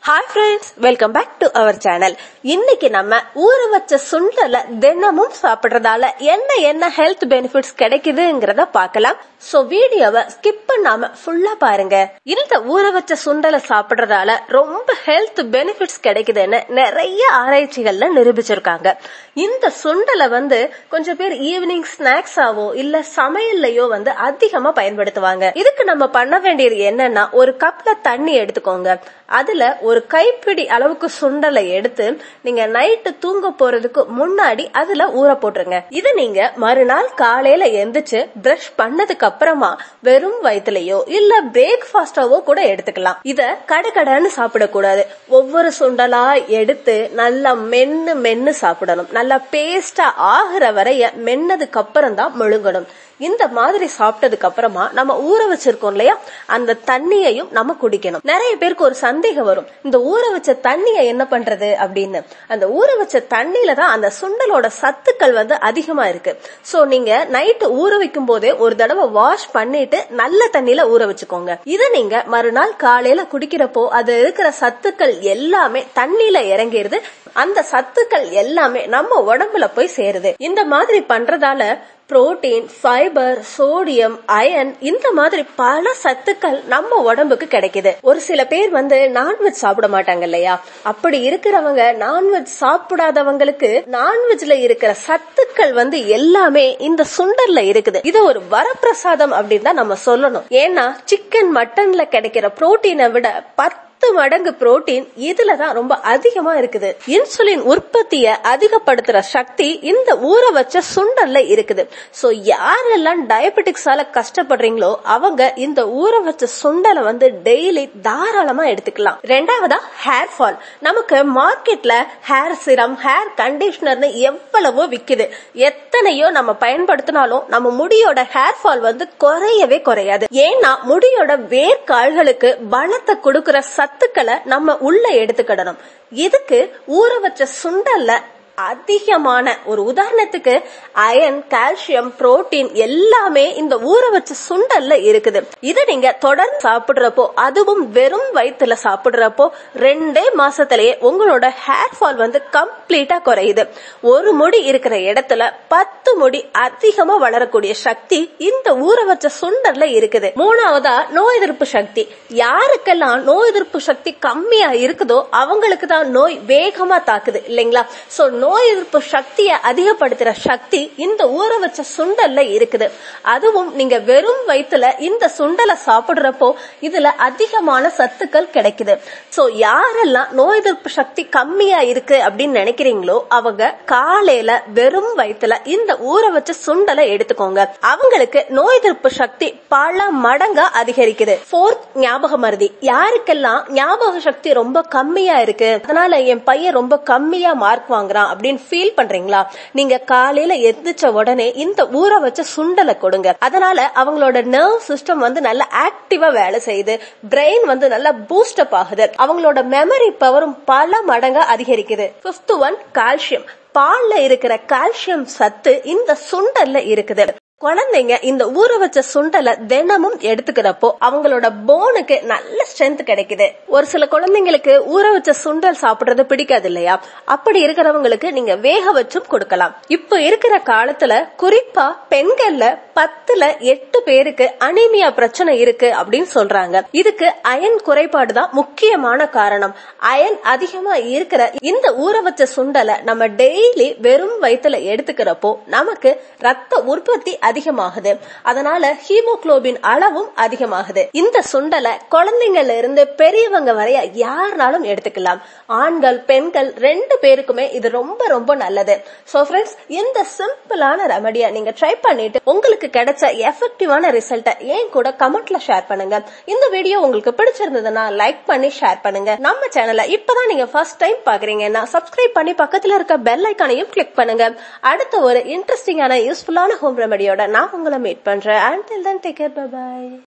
hi friends welcome back to our channel இன்னைக்கு நம்ம ஊற வச்ச சுண்டலை தினமும் சாப்பிடுறதால என்ன என்ன ஹெல்த் பெனிஃபிட்ஸ் கிடைக்குதுங்கிறத பார்க்கலாம் சோ வீடியோவை ஸ்கிப் பண்ணாம ஃபுல்லா பாருங்க இந்த ஊற வச்ச சுண்டலை சாப்பிடுறதால ரொம்ப ஹெல்த் பெனிஃபிட்ஸ் கிடைக்குதுன்னு நிறைய ஆராய்ச்சிகள்ல நிரூபிச்சிருக்காங்க இந்த சுண்டலை வந்து கொஞ்சம் பேர் ஈவினிங் ஸ்நாக்ஸாவோ இல்ல சமையல்லையோ வந்து அதிகமா பயன்படுத்துவாங்க இதுக்கு நம்ம பண்ண வேண்டியது என்னன்னா ஒரு கப்ல தண்ணி எடுத்துக்கோங்க அதுல ஒரு கைப்பிடி அளவுக்கு சுண்டலை எடுத்து நீங்க நைட்டு தூங்க போறதுக்கு முன்னாடி அதுல ஊற போட்டுருங்க இது நீங்க மறுநாள் காலையில எந்திரிச்சு பிரஷ் பண்ணதுக்கு அப்புறமா வெறும் வயிற்றுலயோ இல்ல பிரேக்ஃபாஸ்டாவோ கூட எடுத்துக்கலாம் இத கடகடன்னு சாப்பிடக்கூடாது ஒவ்வொரு சுண்டலா எடுத்து நல்லா மென்னு மென்னு சாப்பிடணும் நல்லா பேஸ்டா ஆகுற வரைய மென்னதுக்கு அப்புறம் தான் முழுங்கணும் இந்த மாதிரி சாப்பிட்டதுக்கு அப்புறமா நம்ம ஊற வச்சிருக்கோம் இல்லையா அந்த தண்ணியையும் நம்ம குடிக்கணும் நிறைய பேருக்கு ஒரு சந்தேகம் வரும் இந்த ஊற வச்ச தண்ணிய என்ன பண்றது அப்படின்னு அந்த ஊற வச்ச தண்ணியில தான் அந்த சுண்டலோட சத்துக்கள் வந்து அதிகமா இருக்கு சோ நீங்க நைட்டு ஊற வைக்கும் போதே ஒரு தடவை வாஷ் பண்ணிட்டு நல்ல தண்ணியில ஊற வச்சுக்கோங்க இத நீங்க மறுநாள் காலையில குடிக்கிறப்போ அது இருக்கிற சத்துக்கள் எல்லாமே தண்ணியில இறங்கிருது அந்த சத்துக்கள் எல்லாமே நம்ம உடம்புல போய் சேருது இந்த மாதிரி பண்றதால புரோட்டீன் ஃபைபர் சோடியம் அயன் இந்த மாதிரி பல சத்துக்கள் நம்ம உடம்புக்கு கிடைக்குது ஒரு சில பேர் வந்து நான்வெஜ் சாப்பிட மாட்டாங்க இல்லையா அப்படி இருக்கிறவங்க நான்வெஜ் சாப்பிடாதவங்களுக்கு நான்வெஜ்ல இருக்கிற சத்துக்கள் வந்து எல்லாமே இந்த சுண்டல்ல இருக்குது இது ஒரு வரப்பிரசாதம் அப்படின்னு தான் நம்ம சொல்லணும் ஏன்னா சிக்கன் மட்டன்ல கிடைக்கிற புரோட்டீனை விட பத்து பத்து மடங்கு புரோட்டீன் இதுல தான் ரொம்ப அதிகமா இருக்குது இன்சுலின் உற்பத்திய அதிகப்படுத்துற சக்தி இந்த ஊற வச்ச சுண்டல்ல இருக்குது சோ யாரெல்லாம் டயபெட்டிக்ஸால கஷ்டப்படுறீங்களோ அவங்க இந்த ஊற வச்ச சுண்டலை வந்து டெய்லி தாராளமா எடுத்துக்கலாம் ரெண்டாவதா ஹேர் ஃபால் நமக்கு மார்க்கெட்ல ஹேர் சிரம் ஹேர் கண்டிஷனர்னு எவ்வளவோ விக்குது எத்தனையோ நம்ம பயன்படுத்தினாலும் நம்ம முடியோட ஹேர் ஃபால் வந்து குறையவே குறையாது ஏன்னா முடியோட வேர்க்கால்களுக்கு பலத்தை கொடுக்கிற சத்துக்களை நம்ம உள்ள எடுத்துக்கிடணும் இதுக்கு ஊற வச்ச சுண்டல்ல அதிகமான ஒரு உதாரணத்துக்கு அயன் கால்சியம் புரோட்டீன் எல்லாமே இந்த ஊற வச்ச சுண்டல்ல இருக்குது இதை நீங்க தொடர்ந்து சாப்பிடுறப்போ அதுவும் வெறும் வயிற்றுல சாப்பிடுறப்போ ரெண்டே மாசத்திலேயே உங்களோட ஹேர் ஃபால் வந்து கம்ப்ளீட்டா குறையுது ஒரு முடி இருக்கிற இடத்துல பத்து முடி அதிகமா வளரக்கூடிய சக்தி இந்த ஊற வச்ச சுண்டல்ல இருக்குது மூணாவதா நோய் எதிர்ப்பு சக்தி யாருக்கெல்லாம் நோய் எதிர்ப்பு சக்தி கம்மியா இருக்குதோ அவங்களுக்கு தான் நோய் வேகமா தாக்குது இல்லைங்களா சோ நோய் எதிர்ப்பு சக்தியை அதிகப்படுத்துற சக்தி இந்த ஊற வச்ச சுண்டல்ல இருக்குது அதுவும் நீங்க வெறும் வயிற்றுல இந்த சுண்டலை சாப்பிடுறப்போ இதுல அதிகமான சத்துக்கள் கிடைக்குது சோ யாரெல்லாம் நோய் எதிர்ப்பு சக்தி கம்மியா இருக்கு அப்படின்னு நினைக்கிறீங்களோ அவங்க காலையில வெறும் வயிற்றுல இந்த ஊற வச்ச சுண்டலை எடுத்துக்கோங்க அவங்களுக்கு நோய் எதிர்ப்பு சக்தி பல மடங்கா அதிகரிக்குது போர்த் ஞாபக மருதி யாருக்கெல்லாம் ஞாபக சக்தி ரொம்ப கம்மியா இருக்கு அதனால என் பையன் ரொம்ப கம்மியா மார்க் வாங்குறான் அப்படின்னு ஃபீல் பண்றீங்களா நீங்க காலையில எந்திரிச்ச உடனே இந்த ஊற வச்ச சுண்டலை கொடுங்க அதனால அவங்களோட நர்வ் சிஸ்டம் வந்து நல்ல ஆக்டிவா வேலை செய்யுது பிரெயின் வந்து நல்லா பூஸ்டப் ஆகுது அவங்களோட மெமரி பவரும் பல மடங்கா அதிகரிக்குது பிப்த் ஒன் கால்சியம் பால்ல இருக்கிற கால்சியம் சத்து இந்த சுண்டல்ல இருக்குது குழந்தைங்க இந்த ஊற வச்ச சுண்டலை தினமும் எடுத்துக்கிறப்போ அவங்களோட போனுக்கு நல்ல ஸ்ட்ரென்த் கிடைக்குது ஒரு சில குழந்தைங்களுக்கு ஊற வச்ச சுண்டல் சாப்பிடுறது பிடிக்காது இல்லையா அப்படி இருக்கிறவங்களுக்கு நீங்க வேக வச்சும் கொடுக்கலாம் இப்ப இருக்கிற காலத்துல குறிப்பா பெண்கள்ல பத்துல எட்டு பேருக்கு அனிமியா பிரச்சனை இருக்கு அப்படின்னு சொல்றாங்க இதுக்கு அயன் குறைபாடு தான் முக்கியமான காரணம் அயன் அதிகமா இருக்கிற இந்த ஊற வச்ச சுண்டலை நம்ம டெய்லி வெறும் வயிற்றுல எடுத்துக்கிறப்போ நமக்கு ரத்த உற்பத்தி அதிகமாகுது அதனால ஹீமோகுளோபின் அளவும் அதிகமாகுது இந்த சுண்டலை குழந்தைங்கள்ல இருந்து பெரியவங்க வரைய யாருனாலும் எடுத்துக்கலாம் ஆண்கள் பெண்கள் ரெண்டு பேருக்குமே இது ரொம்ப ரொம்ப நல்லது சோ ஃப்ரெண்ட்ஸ் இந்த சிம்பிளான ரெமடியை நீங்க ட்ரை பண்ணிட்டு உங்களுக்கு கிடைச்ச எஃபெக்டிவான ரிசல்ட்டை ஏன் கூட கமெண்ட்ல ஷேர் பண்ணுங்க இந்த வீடியோ உங்களுக்கு பிடிச்சிருந்ததுன்னா லைக் பண்ணி ஷேர் பண்ணுங்க நம்ம சேனலை இப்பதான் நீங்க ஃபர்ஸ்ட் டைம் பாக்குறீங்கன்னா சப்ஸ்கிரைப் பண்ணி பக்கத்துல இருக்க பெல் ஐக்கானையும் கிளிக் பண்ணுங்க அடுத்த ஒரு இன்ட்ரெஸ்டிங்கான யூஸ்ஃபுல்லான ஹோம் ரெமடியோட நான் உங்களை மீட் பண்றேன் until then take care by